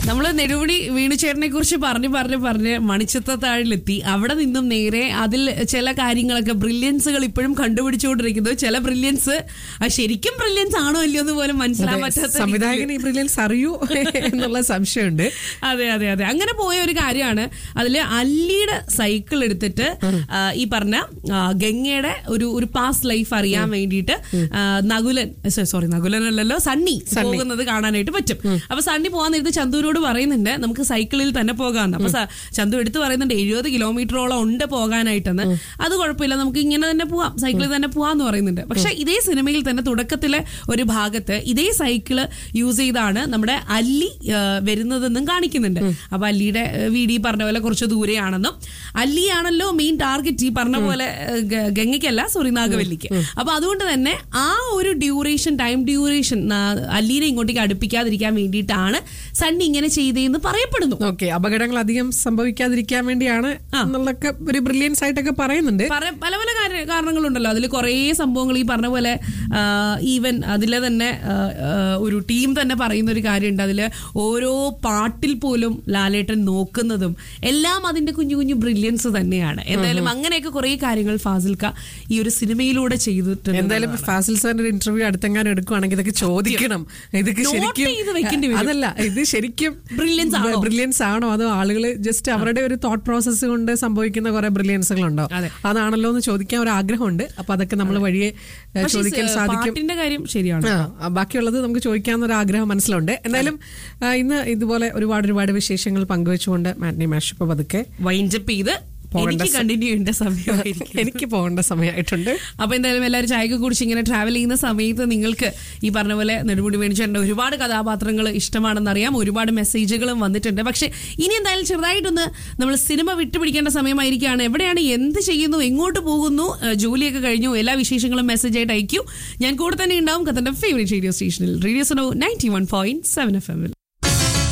നമ്മള് നെടുമുടി വേണുചേട്ടനെ കുറിച്ച് പറഞ്ഞു പറഞ്ഞു പറഞ്ഞ് മണിച്ചത്താഴിലെത്തി അവിടെ നിന്നും നേരെ അതിൽ ചില കാര്യങ്ങളൊക്കെ ബ്രില്യൻസുകൾ ഇപ്പോഴും കണ്ടുപിടിച്ചുകൊണ്ടിരിക്കുന്നു ചില ബ്രില്യൻസ് ശരിക്കും ബ്രില്യൻസ് ആണോ അല്ലയോ എന്ന് പോലും മനസ്സിലാൻ പറ്റാത്ത സംവിധായകൻ ഈ ബ്രില്യൻസ് അറിയൂ എന്നുള്ള സംശയമുണ്ട് അതെ അതെ അതെ അങ്ങനെ പോയ ഒരു കാര്യമാണ് അതില് അല്ലിയുടെ സൈക്കിൾ എടുത്തിട്ട് ആ, ഈ പറഞ്ഞ ആ, ഗംഗയുടെ ഒരു ഒരു പാസ്റ്റ് ലൈഫ് അറിയാൻ വേണ്ടിയിട്ട് ആ, നകുലൻ സോറി നകുലൻ അല്ലല്ലോ സണ്ണി പോകുന്നത് കാണാനായിട്ട് പറ്റും അപ്പൊ സണ്ണി പോകാൻ നേരത്ത് ചന്തുവിനോട് പറയുന്നുണ്ട് നമുക്ക് സൈക്കിളിൽ തന്നെ പോകാമെന്ന് അപ്പൊ സ- ചന്തു എടുത്ത് പറയുന്നുണ്ട് എഴുപത് കിലോമീറ്ററോളം ഉണ്ട് പോകാനായിട്ടെന്ന് അത് കുഴപ്പമില്ല നമുക്ക് ഇങ്ങനെ തന്നെ പോവാം സൈക്കിളിൽ തന്നെ പോവാന്ന് പറയുന്നുണ്ട് പക്ഷെ ഇതേ സിനിമയിൽ തന്നെ തുടക്കത്തിലെ ഒരു ഭാഗത്ത് ഇതേ സൈക്കിള് യൂസ് ചെയ്താണ് നമ്മുടെ അല്ലി ആ, വരുന്നതെന്നും കാണിക്കുന്നുണ്ട് അപ്പൊ അല്ലിയുടെ ആ, വീട് ഈ പറഞ്ഞ പോലെ കുറച്ച് ദൂരെയാണെന്നും അല്ലിയാണല്ലോ മെയിൻ ടാർഗറ്റ് ഈ പറഞ്ഞ പോലെ ആ, ഗ- ഗംഗയ്ക്കല്ല സോറി നാഗവല്ലിക്ക് അപ്പൊ അതുകൊണ്ട് തന്നെ ആ ഒരു ഡ്യൂറേഷൻ ടൈം ഡ്യൂറേഷൻ അല്ലീനെ ഇങ്ങോട്ടേക്ക് അടുപ്പിക്കാതിരിക്കാൻ വേണ്ടിയിട്ടാണ് സണ്ണി ഇങ്ങനെ ചെയ്തതെന്ന് പറയപ്പെടുന്നു ഓക്കെ അപകടങ്ങൾ അധികം സംഭവിക്കാതിരിക്കാൻ വേണ്ടിയാണ് എന്നുള്ളൊക്കെ ഒരു ബ്രില്യൻസ് ആയിട്ടൊക്കെ പറയുന്നുണ്ട് പറ- പല പല കാര്യ- കാരണങ്ങളുണ്ടല്ലോ അതിൽ കുറേ സംഭവങ്ങൾ ഈ പറഞ്ഞ പോലെ ഈവൻ അതിലെ തന്നെ ആ, ആ, ഒരു ടീം തന്നെ പറയുന്ന ഒരു കാര്യമുണ്ട് അതിൽ ഓരോ പാട്ടിൽ പോലും ലാലേട്ടൻ നോക്കുന്നതും എല്ലാം അതിന്റെ കുഞ്ഞു കുഞ്ഞു ബ്രില്യൻസ് തന്നെയാണ് എന്തായാലും അങ്ങനെയൊക്കെ കുറേ കാര്യങ്ങൾ ഫാസിൽക്ക ഈ ഒരു സിനിമയിലൂടെ ചെയ്തിട്ടുണ്ട് എന്തായാലും ഫാസിൽ സാറിന്റെ ഒരു ഇന്റർവ്യൂ അടുത്തെങ്ങാനും എടുക്കുവാണെങ്കിൽ ഇതൊക്കെ ചോദിക്കണം ഇതൊക്കെ Note ശരിക്കും ചെയ്ത് വെക്കേണ്ടി വരും. അതല്ല ഇത് ശരിക്കും Brilliance ആണോ? ബ്രില്യൻസ് ആണോ അതോ ആളുകൾ ജസ്റ്റ് അവരുടെ ഒരു തോട്ട് പ്രോസസ്സ് കൊണ്ട് സംഭവിക്കുന്ന കുറെ ബ്രില്യൻസുകളുണ്ടോ അതെ. അതാണല്ലോ എന്ന് ചോദിക്കാൻ ഒരു ആഗ്രഹമുണ്ട് അപ്പൊ അതൊക്കെ നമ്മൾ വഴിയെ ഏ, പക്ഷേ ചോദിക്കാൻ സാധിക്കും പാട്ടിന്റെ കാര്യം ശരിയാണ് ആ, ബാക്കിയുള്ളത് നമുക്ക് ചോദിക്കാവുന്ന ആഗ്രഹം മനസ്സിലുണ്ട് എന്തായാലും ആ, ഇന്ന് ഇതുപോലെ ഒരുപാട് ഒരുപാട് വിശേഷങ്ങൾ പങ്കുവെച്ചുകൊണ്ട് മാറ്റ്നി മാഷപ്പ് പതുക്കെ വൈൻഡപ്പ് ചെയ്ത് പോകേണ്ട എനിക്ക് കണ്ടിന്യൂ ചെയ്യേണ്ട സമയമായിരിക്കും എനിക്ക് പോകേണ്ട സമയമായിട്ടുണ്ട് അപ്പൊ എന്തായാലും എല്ലാവരും ചായക്ക് കുറിച്ച് ഇങ്ങനെ ട്രാവൽ ചെയ്യുന്ന സമയത്ത് നിങ്ങൾക്ക് ഈ പറഞ്ഞ പോലെ നെടുമുടി വേണിച്ചേട്ടൻ്റെ ഒരുപാട് കഥാപാത്രങ്ങൾ ഇഷ്ടമാണെന്നറിയാം ഒരുപാട് മെസ്സേജുകളും വന്നിട്ടുണ്ട് പക്ഷെ ഇനി എന്തായാലും ചെറുതായിട്ടൊന്ന് നമ്മൾ സിനിമ വിട്ടുപിടിക്കേണ്ട സമയമായിരിക്കുകയാണ് എവിടെയാണ് എന്ത് ചെയ്യുന്നു എങ്ങോട്ട് പോകുന്നു ഏഹ് ജോലിയൊക്കെ കഴിഞ്ഞു എല്ലാ വിശേഷങ്ങളും മെസ്സേജ് ആയിട്ട് അയക്കൂ ഞാൻ കൂടെ തന്നെ ഉണ്ടാവും കത്തന്റെ ഫേവറേറ്റ് റേഡിയോ സ്റ്റേഷനിൽ radio Suno ninety one point seven F എമ്മിൽ